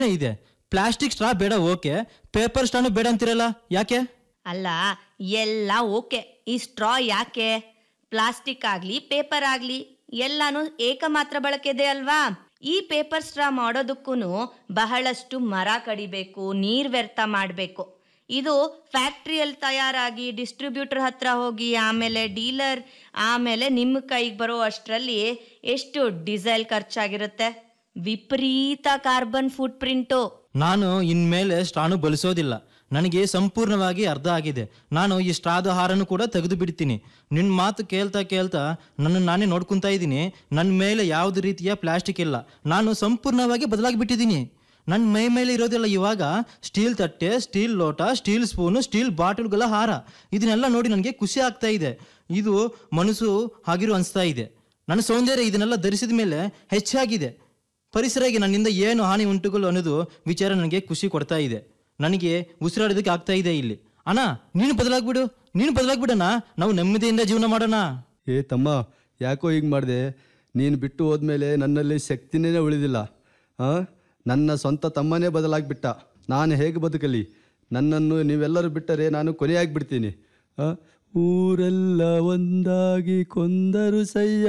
ಇದೆ plastic straw ಬೇಡ okay paper ಸ್ಟ್ರಾನು ಬೇಡ ಅಂತಿರಲ್ಲ ಯಾಕೆ ಅಲ್ಲ ಎಲ್ಲ ಓಕೆ ಈ ಸ್ಟ್ರಾ ಯಾಕೆ ಪ್ಲಾಸ್ಟಿಕ್ ಆಗಲಿ ಪೇಪರ್ ಆಗಲಿ ಎಲ್ಲಾನು ಏಕಮಾತ್ರ ಬಳಕೆದೆ ಅಲ್ವಾ ಈ ಪೇಪರ್ ಸ್ಟ್ರಾ ಮಾಡೋದಕ್ಕೂ ಬಹಳಷ್ಟು ಮರ ಕಡಿಬೇಕು ನೀರು ವ್ಯರ್ಥ ಮಾಡಬೇಕು ಇದು ಫ್ಯಾಕ್ಟ್ರಿಯಲ್ಲಿ ತಯಾರಾಗಿ ಡಿಸ್ಟ್ರಿಬ್ಯೂಟರ್ ಹತ್ರ ಹೋಗಿ ಆಮೇಲೆ ಡೀಲರ್ ಆಮೇಲೆ ನಿಮ್ಮ ಕೈಗೆ ಬರೋ ಅಷ್ಟರಲ್ಲಿ ಎಷ್ಟು ಡೀಸೆಲ್ ಖರ್ಚಾಗಿರುತ್ತೆ ವಿಪರೀತ ಕಾರ್ಬನ್ ಫುಟ್ ಪ್ರಿಂಟು ನಾನು ಇನ್ಮೇಲೆ ಸ್ಟ್ರಾನು ಬಳಸೋದಿಲ್ಲ ನನಗೆ ಸಂಪೂರ್ಣವಾಗಿ ಅರ್ಧ ಆಗಿದೆ ನಾನು ಈ ಸ್ಟ್ರಾದ ಹಾರನ್ನು ಕೂಡ ತೆಗೆದು ಬಿಡ್ತೀನಿ ನಿನ್ನ ಮಾತು ಕೇಳ್ತಾ ಕೇಳ್ತಾ ನನ್ನ ನಾನೇ ನೋಡ್ಕೊಂತಾ ಇದ್ದೀನಿ ನನ್ನ ಮೇಲೆ ಯಾವುದೇ ರೀತಿಯ ಪ್ಲಾಸ್ಟಿಕ್ ಇಲ್ಲ ನಾನು ಸಂಪೂರ್ಣವಾಗಿ ಬದಲಾಗಿಬಿಟ್ಟಿದ್ದೀನಿ ನನ್ನ ಮೈ ಮೇಲೆ ಇರೋದಿಲ್ಲ ಇವಾಗ ಸ್ಟೀಲ್ ತಟ್ಟೆ ಸ್ಟೀಲ್ ಲೋಟ ಸ್ಟೀಲ್ ಸ್ಪೂನು ಸ್ಟೀಲ್ ಬಾಟಲ್ಗಳ ಹಾರ ಇದನ್ನೆಲ್ಲ ನೋಡಿ ನನಗೆ ಖುಷಿ ಆಗ್ತಾ ಇದೆ ಇದು ಮನಸ್ಸು ಆಗಿರೋ ಅನಿಸ್ತಾ ಇದೆ ನನ್ನ ಸೌಂದರ್ಯ ಇದನ್ನೆಲ್ಲ ಧರಿಸಿದ ಮೇಲೆ ಹೆಚ್ಚಾಗಿದೆ ಪರಿಸರಕ್ಕೆ ನನ್ನಿಂದ ಏನು ಹಾನಿ ಉಂಟುಗಳು ಅನ್ನೋದು ವಿಚಾರ ನನಗೆ ಖುಷಿ ಕೊಡ್ತಾ ಇದೆ ನನಗೆ ಉಸಿರಾಡೋದಕ್ಕೆ ಆಗ್ತಾ ಇದೆ ಇಲ್ಲಿ ಅಣ್ಣ ನೀನು ಬದಲಾಗ್ಬಿಡು ನೀನು ಬದಲಾಗ್ಬಿಡಣ್ಣ ನಾವು ನೆಮ್ಮದಿಯಿಂದ ಜೀವನ ಮಾಡೋಣ ಏ ತಮ್ಮ ಯಾಕೋ ಹೀಗೆ ಮಾಡಿದೆ ನೀನು ಬಿಟ್ಟು ಹೋದ್ಮೇಲೆ ನನ್ನಲ್ಲಿ ಶಕ್ತಿನೇ ಉಳಿದಿಲ್ಲ ಹಾಂ ನನ್ನ ಸ್ವಂತ ತಮ್ಮನೇ ಬದಲಾಗ್ಬಿಟ್ಟ ನಾನು ಹೇಗೆ ಬದುಕಲಿ ನನ್ನನ್ನು ನೀವೆಲ್ಲರೂ ಬಿಟ್ಟರೆ ನಾನು ಕೊನೆಯಾಗ್ಬಿಡ್ತೀನಿ ಆ? ಊರೆಲ್ಲ ಒಂದಾಗಿ ಕೊಂದರು ಸಯ್ಯ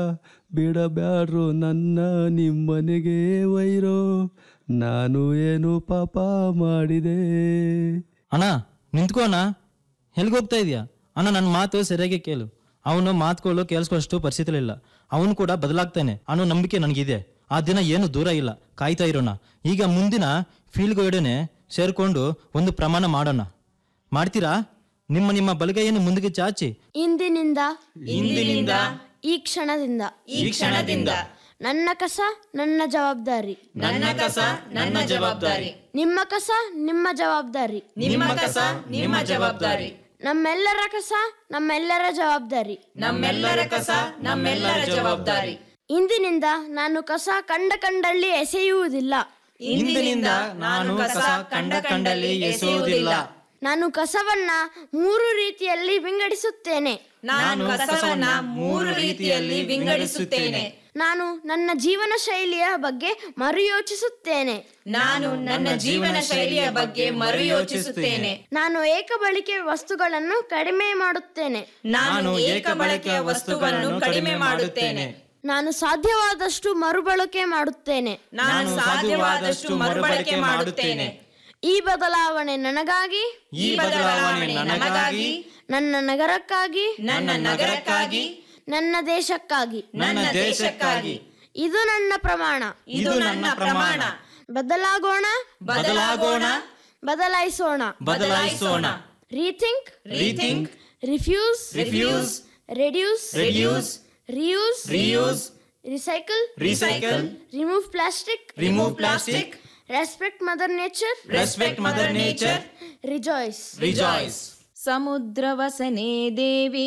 ಬಿಡಬ್ಯಾಡ್ರು ನನ್ನ ನಿಮ್ಮನೆಗೆ ವೈರೋ ನಾನು ಏನು ಪಾಪ ಮಾಡಿದೆ ಅಣ್ಣ ನಿಂತ್ಕೋ ಅಣ್ಣ ಎಲ್ಲಿಗೆ ಹೋಗ್ತಾ ಇದೆಯಾ ಅಣ್ಣ ನನ್ನ ಮಾತು ಸರಿಯಾಗಿ ಕೇಳು ಅವನು ಮಾತುಗಳು ಕೇಳಿಸ್ಕೊಳ್ಳೋಷ್ಟು ಪರಿಸ್ಥಿತಿ ಇಲ್ಲ ಅವನು ಕೂಡ ಬದಲಾಗ್ತಾನೆ ಅನ್ನೋ ನಂಬಿಕೆ ನನಗಿದೆ ಆ ದಿನ ಏನು ದೂರ ಇಲ್ಲ ಕಾಯ್ತಾ ಇರೋಣ ಈಗ ಮುಂದಿನ ಫೀಲ್ಡ್ಗೊಡನೆ ಸೇರ್ಕೊಂಡು ಒಂದು ಪ್ರಮಾಣ ಮಾಡೋಣ ಮಾಡ್ತೀರಾ ನಿಮ್ಮ ನಿಮ್ಮ ಬಲಗೈಯನ್ನು ಮುಂದಕ್ಕೆ ಚಾಚಿ ಇಂದಿನಿಂದ ಇಂದಿನಿಂದ ಈ ಕ್ಷಣದಿಂದ ಈ ಕ್ಷಣದಿಂದ ನನ್ನ ಕಸ ನನ್ನ ಜವಾಬ್ದಾರಿ ನನ್ನ ಕಸ ನನ್ನ ಜವಾಬ್ದಾರಿ ನಿಮ್ಮ ಕಸ ನಿಮ್ಮ ಜವಾಬ್ದಾರಿ ನಿಮ್ಮ ಕಸ ನಿಮ್ಮ ಜವಾಬ್ದಾರಿ ನಮ್ಮೆಲ್ಲರ ಕಸ ನಮ್ಮೆಲ್ಲರ ಜವಾಬ್ದಾರಿ ನಮ್ಮೆಲ್ಲರ ಕಸ ನಮ್ಮೆಲ್ಲರ ಜವಾಬ್ದಾರಿ ಇಂದಿನಿಂದ ನಾನು ಕಸ ಕಂಡ ಕಂಡಲ್ಲಿ ಎಸೆಯುವುದಿಲ್ಲ ಇಂದಿನಿಂದ ನಾನು ಕಸ ಕಂಡ ಕಂಡಲ್ಲಿ ಎಸೆಯುವುದಿಲ್ಲ ನಾನು ಕಸವನ್ನ ಮೂರು ರೀತಿಯಲ್ಲಿ ವಿಂಗಡಿಸುತ್ತೇನೆ ನಾನು ಕಸವನ್ನ ಮೂರು ರೀತಿಯಲ್ಲಿ ವಿಂಗಡಿಸುತ್ತೇನೆ ನಾನು ನನ್ನ ಜೀವನ ಶೈಲಿಯ ಬಗ್ಗೆ ಮರುಯೋಚಿಸುತ್ತೇನೆ ನಾನು ನನ್ನ ಜೀವನ ಶೈಲಿಯ ಬಗ್ಗೆ ಮರುಯೋಚಿಸುತ್ತೇನೆ ನಾನು ಏಕಬಳಿಕೆ ವಸ್ತುಗಳನ್ನು ಕಡಿಮೆ ಮಾಡುತ್ತೇನೆ ನಾನು ಏಕ ಬಳಕೆಯ ವಸ್ತುಗಳನ್ನು ಕಡಿಮೆ ಮಾಡುತ್ತೇನೆ ನಾನು ಸಾಧ್ಯವಾದಷ್ಟು ಮರುಬಳಕೆ ಮಾಡುತ್ತೇನೆ ನಾನು ಸಾಧ್ಯವಾದಷ್ಟು ಮರುಬಳಕೆ ಮಾಡುತ್ತೇನೆ ಈ ಬದಲಾವಣೆ ನನಗಾಗಿ ಈ ಬದಲಾವಣೆ ನಮಗಾಗಿ ನನ್ನ ನಗರಕ್ಕಾಗಿ ನನ್ನ ನಗರಕ್ಕಾಗಿ ನನ್ನ ದೇಶಕ್ಕಾಗಿ ನನ್ನ ದೇಶಕ್ಕಾಗಿ ಇದು ನನ್ನ ಪ್ರಮಾಣ ಇದು ನನ್ನ ಪ್ರಮಾಣ ಬದಲಾಗೋಣ ಬದಲಾಗೋಣ ಬದಲಾಯಿಸೋಣ ಬದಲಾಯಿಸೋಣ rethink rethink refuse refuse reduce reduce reuse reuse recycle recycle remove plastic remove plastic respect mother nature respect mother nature rejoice rejoice समुद्रवसने देवी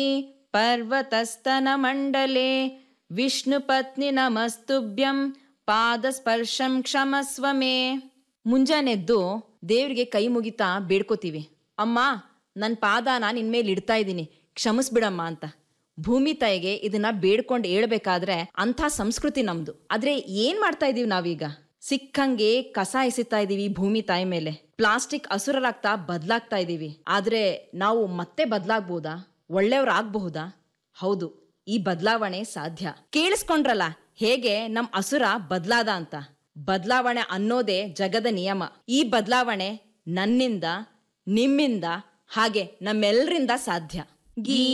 पर्वतस्तनमण्डले ವಿಷ್ಣುಪತ್ನಿ ನಮಸ್ತುಭ್ಯಂ ಪಾದಸ್ಪರ್ಶಂ ಕ್ಷಮಸ್ವ ಮೇ ಮುಂಜಾನೆದ್ದು ದೇವ್ರಿಗೆ ಕೈ ಮುಗಿತಾ ಬೇಡ್ಕೋತೀವಿ ಅಮ್ಮ ನನ್ನ ಪಾದನ ನಿನ್ ಮೇಲೆ ಇಡ್ತಾ ಇದ್ದೀನಿ ಕ್ಷಮಿಸ್ಬಿಡಮ್ಮ ಅಂತ ಭೂಮಿ ತಾಯಿಗೆ ಇದನ್ನ ಬೇಡ್ಕೊಂಡು ಹೇಳ್ಬೇಕಾದ್ರೆ ಅಂಥ ಸಂಸ್ಕೃತಿ ನಮ್ದು ಆದ್ರೆ ಏನ್ ಮಾಡ್ತಾ ಇದೀವಿ ನಾವೀಗ ಸಿಕ್ಕಂಗೆ ಕಸ ಎಸಿತಾ ಇದೀವಿ ಭೂಮಿ ತಾಯಿ ಮೇಲೆ ಪ್ಲಾಸ್ಟಿಕ್ ಹಸುರರಾಗ್ತಾ ಬದಲಾಗ್ತಾ ಇದೀವಿ ಆದ್ರೆ ನಾವು ಮತ್ತೆ ಬದಲಾಗ್ಬೋದಾ ಒಳ್ಳೆಯವ್ರಾಗಬಹುದಾ ಹೌದು ಈ ಬದಲಾವಣೆ ಸಾಧ್ಯ ಕೇಳಿಸ್ಕೊಂಡ್ರಲ್ಲ ಹೇಗೆ ನಮ್ ಅಸುರ ಬದಲಾದ ಅಂತ ಬದಲಾವಣೆ ಅನ್ನೋದೇ ಜಗದ ನಿಯಮ ಈ ಬದಲಾವಣೆ ನನ್ನಿಂದ ನಿಮ್ಮಿಂದ ಹಾಗೆ ನಮ್ಮೆಲ್ಲರಿಂದ ಸಾಧ್ಯ ಗೀ